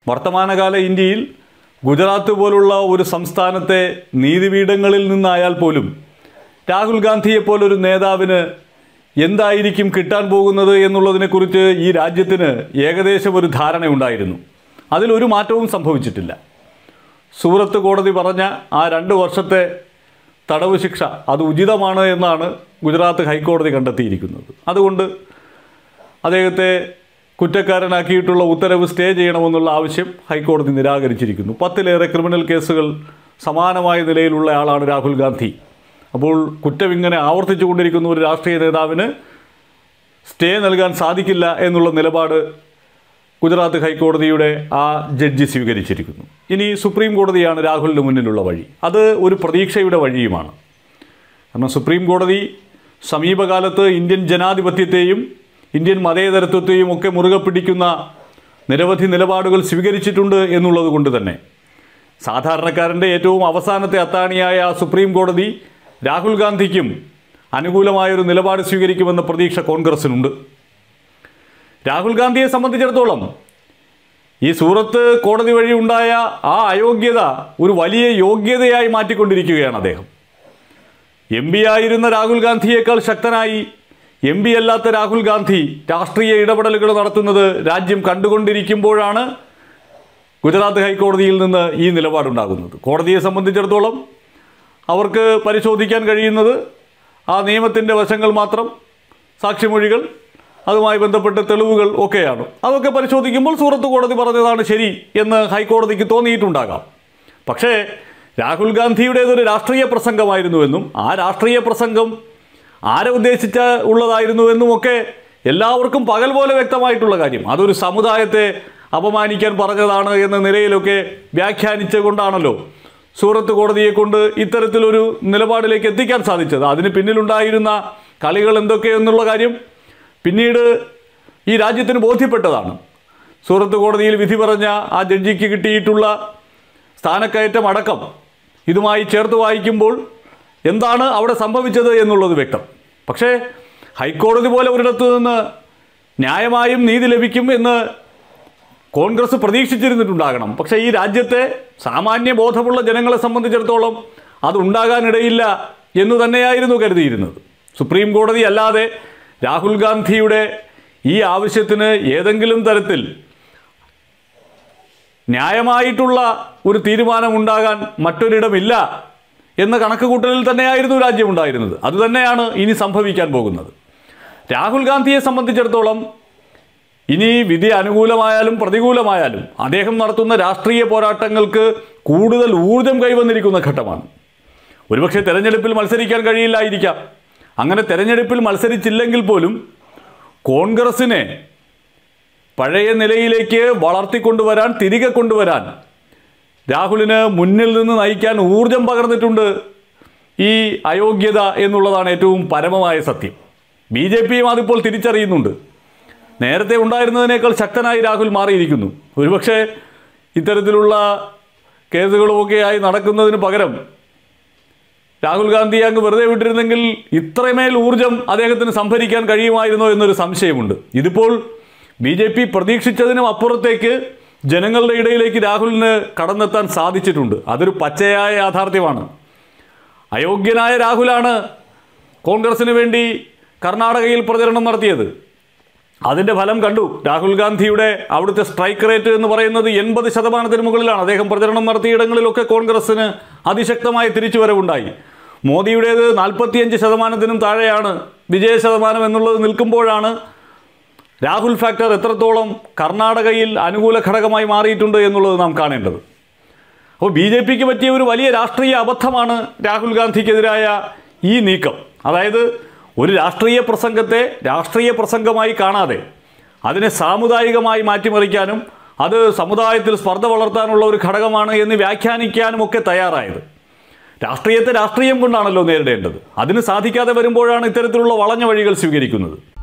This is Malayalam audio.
വർത്തമാനകാല ഇന്ത്യയിൽ ഗുജറാത്ത് പോലുള്ള ഒരു സംസ്ഥാനത്തെ നീതിപീഠങ്ങളിൽ നിന്നായാൽ പോലും രാഹുൽ ഗാന്ധിയെ പോലൊരു നേതാവിന് എന്തായിരിക്കും കിട്ടാൻ പോകുന്നത് എന്നുള്ളതിനെക്കുറിച്ച് ഈ രാജ്യത്തിന് ഏകദേശം ഒരു ധാരണയുണ്ടായിരുന്നു അതിലൊരു മാറ്റവും സംഭവിച്ചിട്ടില്ല സൂറത്ത് കോടതി പറഞ്ഞ ആ രണ്ട് വർഷത്തെ തടവ് ശിക്ഷ അത് ഉചിതമാണ് എന്നാണ് ഗുജറാത്ത് ഹൈക്കോടതി കണ്ടെത്തിയിരിക്കുന്നത് അതുകൊണ്ട് അദ്ദേഹത്തെ കുറ്റക്കാരനാക്കിയിട്ടുള്ള ഉത്തരവ് സ്റ്റേ ചെയ്യണമെന്നുള്ള ആവശ്യം ഹൈക്കോടതി നിരാകരിച്ചിരിക്കുന്നു പത്തിലേറെ ക്രിമിനൽ കേസുകൾ സമാനമായ നിലയിലുള്ള ആളാണ് രാഹുൽ ഗാന്ധി അപ്പോൾ കുറ്റം ഇങ്ങനെ ആവർത്തിച്ചുകൊണ്ടിരിക്കുന്ന ഒരു രാഷ്ട്രീയ നേതാവിന് സ്റ്റേ നൽകാൻ സാധിക്കില്ല എന്നുള്ള നിലപാട് ഗുജറാത്ത് ഹൈക്കോടതിയുടെ ആ ജഡ്ജി സ്വീകരിച്ചിരിക്കുന്നു ഇനി സുപ്രീം കോടതിയാണ് രാഹുലിന് മുന്നിലുള്ള വഴി അത് ഒരു പ്രതീക്ഷയുടെ വഴിയുമാണ് കാരണം സുപ്രീം കോടതി സമീപകാലത്ത് ഇന്ത്യൻ ജനാധിപത്യത്തെയും ഇന്ത്യൻ മതേതരത്വത്തെയും ഒക്കെ മുറുകെ പിടിക്കുന്ന നിരവധി നിലപാടുകൾ സ്വീകരിച്ചിട്ടുണ്ട് എന്നുള്ളത് കൊണ്ട് തന്നെ സാധാരണക്കാരൻ്റെ ഏറ്റവും അവസാനത്തെ അത്താണിയായ സുപ്രീം കോടതി രാഹുൽ ഗാന്ധിക്കും അനുകൂലമായൊരു നിലപാട് സ്വീകരിക്കുമെന്ന പ്രതീക്ഷ കോൺഗ്രസിനുണ്ട് രാഹുൽ ഗാന്ധിയെ സംബന്ധിച്ചിടത്തോളം ഈ സൂറത്ത് കോടതി വഴി ഉണ്ടായ ആ അയോഗ്യത ഒരു വലിയ യോഗ്യതയായി മാറ്റിക്കൊണ്ടിരിക്കുകയാണ് അദ്ദേഹം എം പി ആയിരുന്ന രാഹുൽ ഗാന്ധിയേക്കാൾ ശക്തനായി എം പി അല്ലാത്ത രാഹുൽ ഗാന്ധി രാഷ്ട്രീയ ഇടപെടലുകൾ നടത്തുന്നത് രാജ്യം കണ്ടുകൊണ്ടിരിക്കുമ്പോഴാണ് ഗുജറാത്ത് ഹൈക്കോടതിയിൽ നിന്ന് ഈ നിലപാടുണ്ടാകുന്നത് കോടതിയെ സംബന്ധിച്ചിടത്തോളം അവർക്ക് പരിശോധിക്കാൻ കഴിയുന്നത് ആ നിയമത്തിൻ്റെ വശങ്ങൾ മാത്രം സാക്ഷിമൊഴികൾ അതുമായി ബന്ധപ്പെട്ട തെളിവുകൾ ഒക്കെയാണ് അതൊക്കെ പരിശോധിക്കുമ്പോൾ സൂറത്ത് കോടതി പറഞ്ഞതാണ് ശരി എന്ന് ഹൈക്കോടതിക്ക് തോന്നിയിട്ടുണ്ടാകാം പക്ഷേ രാഹുൽ ഗാന്ധിയുടേതൊരു രാഷ്ട്രീയ പ്രസംഗമായിരുന്നുവെന്നും ആ രാഷ്ട്രീയ പ്രസംഗം ആരെ ഉദ്ദേശിച്ച ഉള്ളതായിരുന്നുവെന്നും ഒക്കെ എല്ലാവർക്കും പകൽ പോലെ വ്യക്തമായിട്ടുള്ള കാര്യം അതൊരു സമുദായത്തെ അപമാനിക്കാൻ പറഞ്ഞതാണ് എന്ന നിലയിലൊക്കെ വ്യാഖ്യാനിച്ചുകൊണ്ടാണല്ലോ സൂറത്ത് കോടതിയെ കൊണ്ട് ഇത്തരത്തിലൊരു നിലപാടിലേക്ക് എത്തിക്കാൻ സാധിച്ചത് അതിന് പിന്നിലുണ്ടായിരുന്ന കളികൾ എന്തൊക്കെയെന്നുള്ള കാര്യം പിന്നീട് ഈ രാജ്യത്തിന് ബോധ്യപ്പെട്ടതാണ് സൂറത്ത് കോടതിയിൽ വിധി പറഞ്ഞ ആ ജഡ്ജിക്ക് കിട്ടിയിട്ടുള്ള സ്ഥാനക്കയറ്റം അടക്കം ഇതുമായി ചേർത്ത് വായിക്കുമ്പോൾ എന്താണ് അവിടെ സംഭവിച്ചത് എന്നുള്ളത് വ്യക്തം പക്ഷേ ഹൈക്കോടതി പോലെ ഒരിടത്തു നിന്ന് ന്യായമായും നീതി ലഭിക്കും എന്ന് കോൺഗ്രസ് പ്രതീക്ഷിച്ചിരുന്നിട്ടുണ്ടാകണം പക്ഷേ ഈ രാജ്യത്തെ സാമാന്യ ബോധമുള്ള ജനങ്ങളെ സംബന്ധിച്ചിടത്തോളം അതുണ്ടാകാനിടയില്ല എന്ന് തന്നെയായിരുന്നു കരുതിയിരുന്നത് സുപ്രീം കോടതി അല്ലാതെ രാഹുൽ ഗാന്ധിയുടെ ഈ ആവശ്യത്തിന് ഏതെങ്കിലും തരത്തിൽ ന്യായമായിട്ടുള്ള ഒരു തീരുമാനമുണ്ടാകാൻ മറ്റൊരിടമില്ല എന്ന കണക്കുകൂട്ടലിൽ തന്നെയായിരുന്നു രാജ്യം ഉണ്ടായിരുന്നത് അതുതന്നെയാണ് ഇനി സംഭവിക്കാൻ പോകുന്നത് രാഹുൽ ഗാന്ധിയെ സംബന്ധിച്ചിടത്തോളം ഇനി വിധി അനുകൂലമായാലും പ്രതികൂലമായാലും അദ്ദേഹം നടത്തുന്ന രാഷ്ട്രീയ പോരാട്ടങ്ങൾക്ക് കൂടുതൽ ഊർജം കൈവന്നിരിക്കുന്ന ഘട്ടമാണ് ഒരുപക്ഷെ തെരഞ്ഞെടുപ്പിൽ മത്സരിക്കാൻ കഴിയില്ലായിരിക്കാം അങ്ങനെ തെരഞ്ഞെടുപ്പിൽ മത്സരിച്ചില്ലെങ്കിൽ പോലും കോൺഗ്രസിനെ പഴയ നിലയിലേക്ക് വളർത്തിക്കൊണ്ടുവരാൻ തിരികെ കൊണ്ടുവരാൻ രാഹുലിന് മുന്നിൽ നിന്ന് നയിക്കാൻ ഊർജം പകർന്നിട്ടുണ്ട് ഈ അയോഗ്യത എന്നുള്ളതാണ് ഏറ്റവും പരമമായ സത്യം ബി ജെ പിയും അതിപ്പോൾ തിരിച്ചറിയുന്നുണ്ട് നേരത്തെ ഉണ്ടായിരുന്നതിനേക്കാൾ ശക്തനായി രാഹുൽ മാറിയിരിക്കുന്നു ഒരുപക്ഷെ ഇത്തരത്തിലുള്ള കേസുകളുമൊക്കെയായി നടക്കുന്നതിന് പകരം രാഹുൽ ഗാന്ധി അങ്ങ് വെറുതെ വിട്ടിരുന്നെങ്കിൽ ഇത്രമേൽ ഊർജം അദ്ദേഹത്തിന് സംഭരിക്കാൻ കഴിയുമായിരുന്നോ എന്നൊരു സംശയമുണ്ട് ഇതിപ്പോൾ ബി ജെ പി പ്രതീക്ഷിച്ചതിനും അപ്പുറത്തേക്ക് ജനങ്ങളുടെ ഇടയിലേക്ക് രാഹുലിന് കടന്നെത്താൻ സാധിച്ചിട്ടുണ്ട് അതൊരു പച്ചയായ യാഥാർത്ഥ്യമാണ് അയോഗ്യനായ രാഹുലാണ് കോൺഗ്രസിന് വേണ്ടി കർണാടകയിൽ പ്രചരണം നടത്തിയത് അതിൻ്റെ ഫലം കണ്ടു രാഹുൽ ഗാന്ധിയുടെ അവിടുത്തെ സ്ട്രൈക്ക് റേറ്റ് എന്ന് പറയുന്നത് എൺപത് ശതമാനത്തിന് മുകളിലാണ് അദ്ദേഹം പ്രചരണം നടത്തിയിടങ്ങളിലൊക്കെ കോൺഗ്രസ്സിന് അതിശക്തമായ തിരിച്ചുവരവുണ്ടായി മോദിയുടേത് നാൽപ്പത്തിയഞ്ച് ശതമാനത്തിനും താഴെയാണ് വിജയ ശതമാനം എന്നുള്ളത് നിൽക്കുമ്പോഴാണ് രാഹുൽ ഫാക്ടർ എത്രത്തോളം കർണാടകയിൽ അനുകൂല ഘടകമായി മാറിയിട്ടുണ്ട് എന്നുള്ളത് നാം കാണേണ്ടത് അപ്പോൾ ബി ജെ പിക്ക് പറ്റിയ ഒരു വലിയ രാഷ്ട്രീയ അബദ്ധമാണ് രാഹുൽ ഗാന്ധിക്കെതിരായ ഈ നീക്കം അതായത് ഒരു രാഷ്ട്രീയ പ്രസംഗത്തെ രാഷ്ട്രീയ പ്രസംഗമായി കാണാതെ അതിനെ സാമുദായികമായി മാറ്റിമറിക്കാനും അത് സമുദായത്തിൽ സ്പർദ്ധ വളർത്താനുള്ള ഒരു ഘടകമാണ് എന്ന് വ്യാഖ്യാനിക്കാനും ഒക്കെ തയ്യാറായത് രാഷ്ട്രീയത്തെ രാഷ്ട്രീയം കൊണ്ടാണല്ലോ നേരിടേണ്ടത് അതിന് സാധിക്കാതെ വരുമ്പോഴാണ് ഇത്തരത്തിലുള്ള വളഞ്ഞ വഴികൾ സ്വീകരിക്കുന്നത്